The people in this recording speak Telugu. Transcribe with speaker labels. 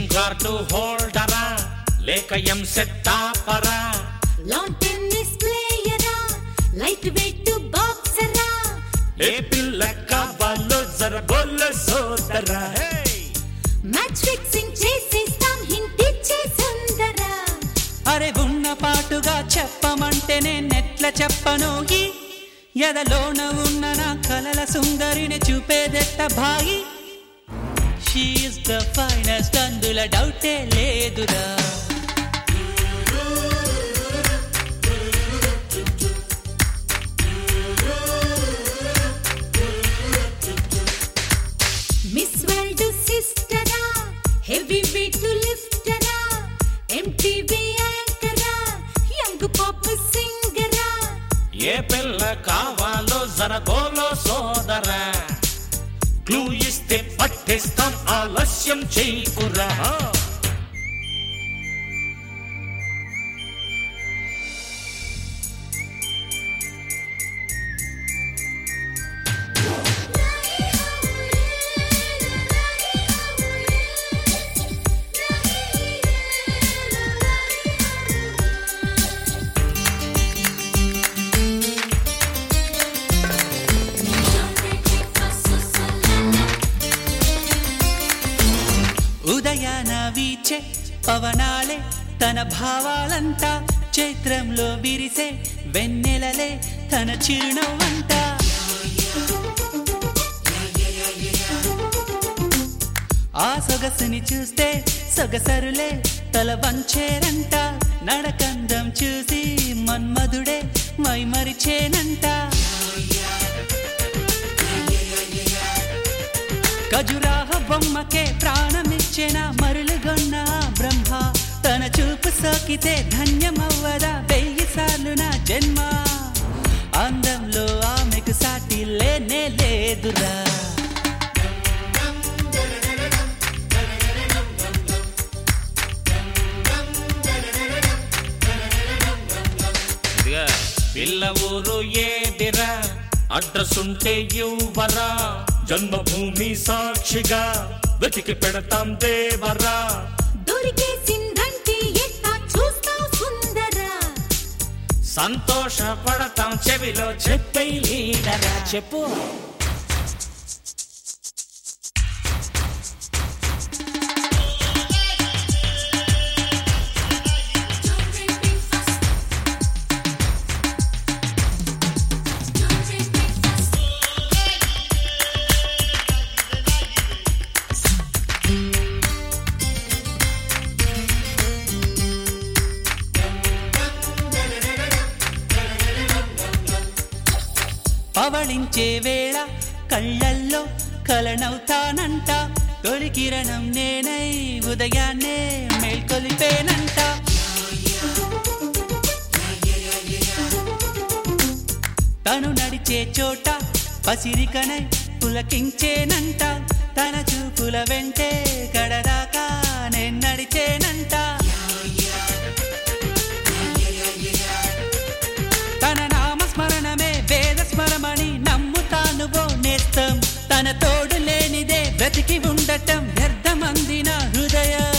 Speaker 1: సిమ్ కార్డు హోల్డరా లేక ఎం సెట్ టాపరా
Speaker 2: లాన్ టెన్నిస్ ప్లేయరా లైట్ వెయిట్ బాక్సరా
Speaker 1: ఏ పిల్ల కావాలో జర గొల్ల సోదరా
Speaker 2: మ్యాచ్ ఫిక్సింగ్ చేసేస్తాం హింట్ ఇచ్చే సుందరా
Speaker 3: అరే ఉన్న పాటుగా చెప్పమంటే నేనెట్ల చెప్పను ఈ ఎదలోన ఉన్న నా కలల సుందరిని చూపేదెట్ట భాయి షీఈస్ ద ఫైనస్ట్ అందుల డౌటే లేదురా
Speaker 2: మిస్ వరల్డ్ సిస్టరా హెవీ వెయిట్ లిఫ్టరా ఎంటీవీ యాంకరా యంగ్ పాప్ సింగరా
Speaker 1: ఏ పిల్ల కావాలో జర గోలో సోదరా క్లూ ఇస్తే పట్టేస్తాం ఆలస్యం చేయకురా
Speaker 3: ఉదయాన వీచే పవనాలే తన భావాలంతా చైత్రంలో విరిసే వెన్నెలలే తన చిరునవ్వంట ఆ సొగసుని చూస్తే సొగసరులే తల వంచేరంట నడకందం చూసి మన్మధుడే మైమరిచేనంట ఖజురాహ బొమ్మకే ప్రాణమిచ్చిన మరులుగొన్న ఆ బ్రహ్మ తన చూపు సోకితే ధన్యమవ్వదా వెయ్యి సార్లు నా జన్మ అందంలో ఆమెకు సాటి లేనే లేదురా
Speaker 1: ఇదిగా పిల్ల ఊరు ఏదిరా అడ్రస్ ఉంటే ఇవ్వరా జన్మభూమి సాక్షిగా వెతికి పెడతాం దేవరా
Speaker 2: దొరికేసిందంటే ఎట్టా చూస్తావు సుందరా
Speaker 1: సంతోషపడతాం చెవిలో చెప్పే లీడరా చెప్పు
Speaker 3: పవళించే వేళ కళ్ళల్లో కలనవుతానంట తొలి కిరణం నేనై ఉదయాన్నే మేల్కొలిపేనంట తను నడిచే చోట పసిరికనై పులకించేనంట తన చూపుల వెంటే కడదాకా నేను నడిచేనంట తన నామస్మరణమే వేద స్మరమని నమ్ముతాను ఓ నేస్తం తన తోడు లేనిదే బ్రతికి ఉండటం వ్యర్థమందిన హృదయం